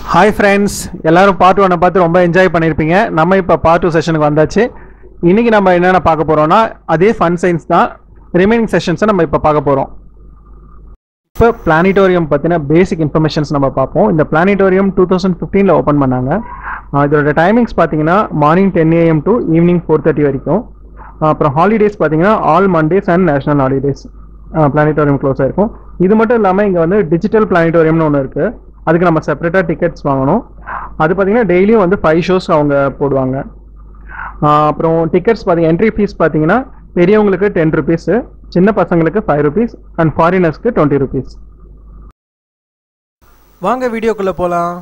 hi friends எல்லாரும் part ஒன்னை பார்த்து ரொம்ப என்ஜாய் பண்ணியிருப்பீங்க நம்ம இப்போ பார்ட் டூ செஷனுக்கு வந்தாச்சு இன்னைக்கு நம்ம என்னென்ன பார்க்க போகிறோம்னா அதே ஃபன் சயின்ஸ் தான் ரிமைனிங் செஷன்ஸை நம்ம இப்போ பார்க்க போகிறோம் இப்போ பிளானிட்டோரியம் பற்றின பேசிக் இன்ஃபர்மேஷன்ஸ் நம்ம பார்ப்போம் இந்த பிளானிட்டோரியம் டூ தௌசண்ட் ஃபிஃப்டீனில் ஓப்பன் பண்ணாங்க ஆஹ் இதோட டைமிங்ஸ் பார்த்தீங்கன்னா morning ten AM to evening four thirty வரைக்கும் ஆஹ் அப்புறம் ஹாலிடேஸ் பார்த்தீங்கன்னா all Mondays and national holidays planetarium close ஆயிருக்கும் இது மட்டும் இல்லாமல் இங்கே வந்து டிஜிட்டல் பிளானிட்டோரியம்னு ஒன்று இருக்குது அதுக்கு நம்ம செப்பரேட்டாக டிக்கெட்ஸ் வாங்கணும் அது பார்த்தீங்கன்னா டெய்லியும் வந்து ஃபைவ் ஷோஸ் அவங்க போடுவாங்க ஆஹ் அப்புறம் டிக்கெட்ஸ் பார்த்தீங்க என்ட்ரி ஃபீஸ் பார்த்தீங்கன்னா பெரியவங்களுக்கு டென் ருபீஸு சின்ன பசங்களுக்கு ஃபைவ் ருபீஸ் அண்ட் ஃபாரினர்ஸ்க்கு டுவெண்ட்டி ருபீஸ் வாங்க வீடியோக்குள்ள போலாம்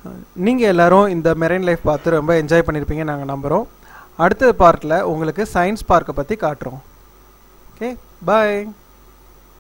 நீங்கள் எல்லாரும் இந்த மெரைன் லைஃப் பார்த்து ரொம்ப என்ஜாய் பண்ணியிருப்பீங்க நாங்கள் நம்புகிறோம் அடுத்த பார்ட்டில் உங்களுக்கு சயின்ஸ் பார்க்கை பற்றி காட்டுறோம் ஓகே பாய்